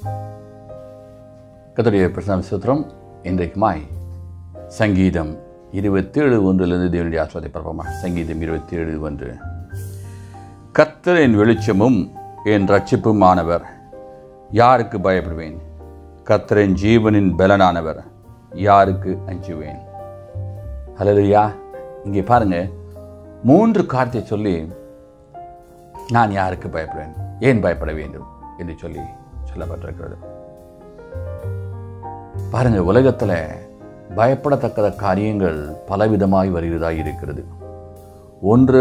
கத்தருடைய பிரசன சுத்திரம் இன்றைக்கு மாய் சங்கீதம் இருபத்தேழு ஒன்றிலிருந்து தேவனுடைய ஆஸ்வாதை பார்ப்போமா சங்கீதம் இருபத்தேழு ஒன்று கத்தர் என் வெளிச்சமும் என் ரட்சிப்புமானவர் யாருக்கு பயப்படுவேன் கத்தரின் ஜீவனின் பலனானவர் யாருக்கு அஞ்சுவேன் ஹலோயா இங்கே பாருங்க மூன்று காரியத்தை சொல்லி நான் யாருக்கு பயப்படுவேன் ஏன் பயப்பட வேண்டும் என்று சொல்லி சொல்லப்பட்டிருக்கிறது பாருங்க உலகத்தில் பயப்படத்தக்க காரியங்கள் பலவிதமாய் வருகிறதாக இருக்கிறது ஒன்று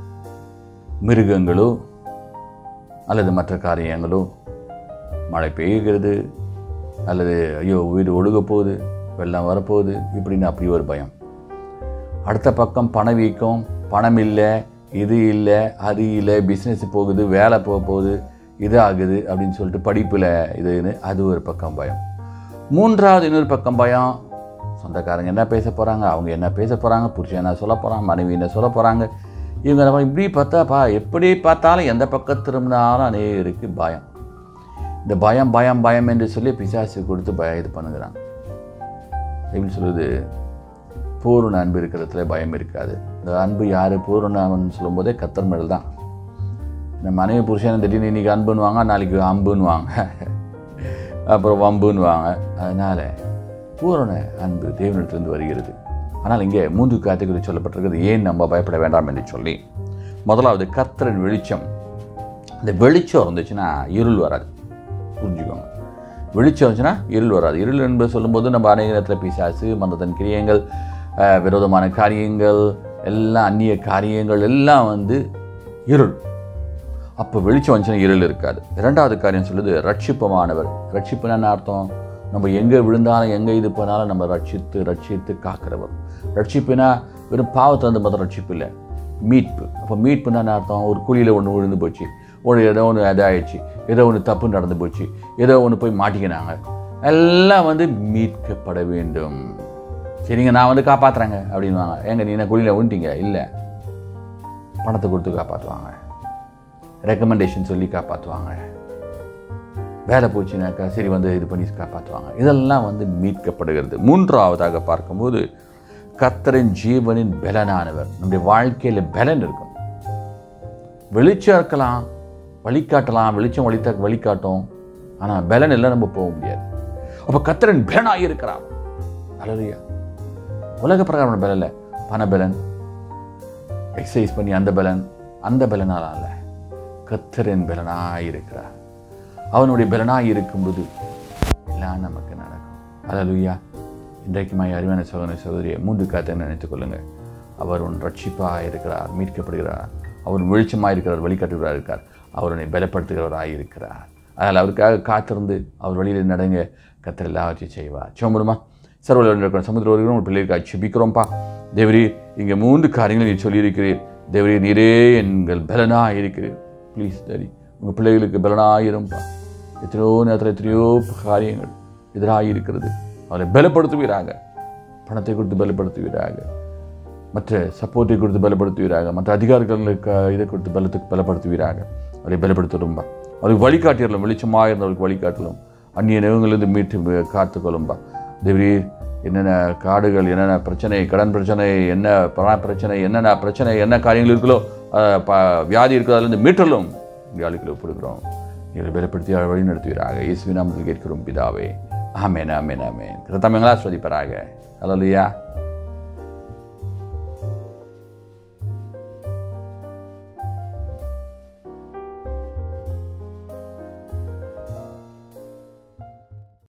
மிருகங்களோ அல்லது மற்ற காரியங்களோ மழை பெய்கிறது அல்லது ஐயோ வீடு ஒழுக போகுது வெள்ளம் வரப்போகுது இப்படின்னு அப்படி ஒரு பயம் அடுத்த பக்கம் பணவீக்கம் பணம் இல்லை இது இல்லை அது இல்லை பிஸ்னஸ் போகுது வேலை போக போகுது இது ஆகுது அப்படின்னு சொல்லிட்டு படிப்பில் இதுன்னு அது ஒரு பக்கம் பயம் மூன்றாவது இன்னொரு பக்கம் பயம் சொந்தக்காரங்க என்ன பேச போகிறாங்க அவங்க என்ன பேச போகிறாங்க புருஷன் என்ன சொல்ல போகிறாங்க மனைவி என்ன சொல்ல போகிறாங்க இவங்க நம்ம இப்படி பார்த்தாப்பா எப்படி பார்த்தாலும் எந்த பக்கம் திரும்பினாலும் அநேகருக்கு பயம் இந்த பயம் பயம் பயம் என்று சொல்லி பிசாசு கொடுத்து பய இது பண்ணுகிறாங்க எப்படி சொல்லுது பூர்ண அன்பு இருக்கிறதுல பயம் இருக்காது இந்த அன்பு யார் பூர்ணம்னு சொல்லும்போதே கத்தர் மேல் தான் இந்த மனைவி புருஷன் திடீர்னு இன்றைக்கி அன்புன்னுவாங்க நாளைக்கு அம்புன்னுவாங்க அப்புறம் வம்புன்னுவாங்க அதனால் பூரண அன்பு தேவனிடத்திலிருந்து வருகிறது ஆனால் இங்கே மூன்று காரியத்தை சொல்லப்பட்டிருக்கிறது ஏன் நம்ம பயப்பட வேண்டாம் என்று சொல்லி முதலாவது கர்த்தரின் வெளிச்சம் இந்த வெளிச்சம் இருந்துச்சுன்னா இருள் வராது புரிஞ்சுக்கோங்க வெளிச்சம் இருந்துச்சுன்னா இருள் வராது இருள் என்பது சொல்லும்போது நம்ம அநேக நேரத்தில் பிசாசு மந்ததன் கிரியங்கள் அஹ், விரோதமான காரியங்கள் எல்லாம் அந்நிய காரியங்கள் எல்லாம் வந்து இருள் அப்போ வெளிச்சம் வந்துச்சுன்னா இருள் இருக்காது இரண்டாவது காரியம் சொல்லுது ரட்சிப்பமானவர் ரட்சிப்புனா என்ன அர்த்தம் நம்ம எங்கே விழுந்தாலும் எங்கே இது பண்ணாலும் நம்ம ரட்சித்து ரட்சித்து காக்கிறவர் ரட்சிப்புனா வெறும் பாவத்தை வந்து மொத்தம் ரட்சிப்பு இல்லை மீட்பு அப்போ மீட்புனா என்ன அர்த்தம் ஒரு குழியில் ஒன்று விழுந்து போச்சு ஒரு ஏதோ ஒன்று இதாகிடுச்சு ஏதோ ஒன்று தப்பு நடந்து போச்சு ஏதோ ஒன்று போய் மாட்டிக்கினாங்க எல்லாம் வந்து மீட்கப்பட வேண்டும் சரிங்க நான் வந்து காப்பாற்றுறேங்க அப்படின்வாங்க ஏங்க நீ என்ன குழியில் விழுந்தீங்க இல்லை பணத்தை கொடுத்து காப்பாற்றுவாங்க ரெக்கமெண்டேஷன் சொல்லி காப்பாற்றுவாங்க வேலை போச்சுனாக்கா சரி வந்து இது பண்ணி காப்பாற்றுவாங்க இதெல்லாம் வந்து மீட்கப்படுகிறது மூன்றாவதாக பார்க்கும்போது கர்த்தரின் ஜீவனின் பலனானவர் நம்முடைய வாழ்க்கையில் பலன் இருக்கும் வெளிச்சம் இருக்கலாம் வழிகாட்டலாம் வெளிச்சம் வழித்த வழிகாட்டும் ஆனால் பலன் இல்லை நம்ம போக முடியாது அப்போ கர்த்தரின் பலனாக இருக்கிறார் அழகையா உலக பிரகாரமான பலன் இல்லை பண பலன் எக்ஸசைஸ் பண்ணி அந்த பலன் அந்த பலனால அல்ல கத்தரின் பலனாய் இருக்கிறார் அவனுடைய பலனாய் இருக்கும்போது எல்லாம் நமக்கு நடக்கும் அலலுயா இன்றைக்கு மாய் அறிவான சகோதர சகோதரியை மூன்று காத்தை நினைத்துக் கொள்ளுங்கள் அவர் உன் ரட்சிப்பாக இருக்கிறார் மீட்கப்படுகிறார் அவர் வெளிச்சமாக இருக்கிறார் வழிகாட்டுகிறார் இருக்கார் அவர் உன்னை பலப்படுத்துகிறவராக இருக்கிறார் அதனால் அவருக்காக காத்திருந்து அவர் வழியில் நடங்க கத்தர் எல்லாவற்றையும் செய்வார் சோம்படுமா சர்வ இருக்கிற சமுதிர வருகிறோம் உங்கள் பிள்ளைகளுக்கு அச்சுபிக்கிறோம்ப்பா தேவரீ இங்கே மூன்று காரியங்களை நீ சொல்லியிருக்கிறீர் தேவரீ நீரே எங்கள் பலனாக இருக்கிறீர் ப்ளீஸ் டேடி உங்கள் பிள்ளைகளுக்கு பலனாயிரும்பா எத்தனையோ நேரத்தில் எத்தனையோ காரியங்கள் எதிராக இருக்கிறது அவரை பலப்படுத்துவீராக பணத்தை கொடுத்து பலப்படுத்துவீராக மற்ற சப்போர்ட்டை கொடுத்து பலப்படுத்துவீராக மற்ற அதிகாரிகளுக்கு இதை கொடுத்து பலத்துக்கு பலப்படுத்துவீராக அவரை பலப்படுத்தலும்பா அவருக்கு வழிகாட்டிடலும் வெளிச்சமாக இருந்தவருக்கு வழிகாட்டலும் அந்நிய நெவங்களிலிருந்து மீட்டு காத்துக்கொள்ளும்பா தேவரீ என்னென்ன காடுகள் என்னென்ன பிரச்சனை கடன் பிரச்சனை என்ன பண பிரச்சனை என்னென்ன பிரச்சனை என்ன காரியங்கள் இருக்குதோ அஹ், ப வியாதி இருக்கிறதா இருந்து மீட்டலும் வியாதிகளை ஒப்பிடுகிறோம் இவரை பலப்படுத்தி வழி நடத்துவீராக இயேசுவின் நாமத்தில் கேட்கிறோம் பிதாவே ஆமேன் ஆமேன் ஆமேன் கிருத்தமங்களா ஸ்வதிப்பராக அல்லையா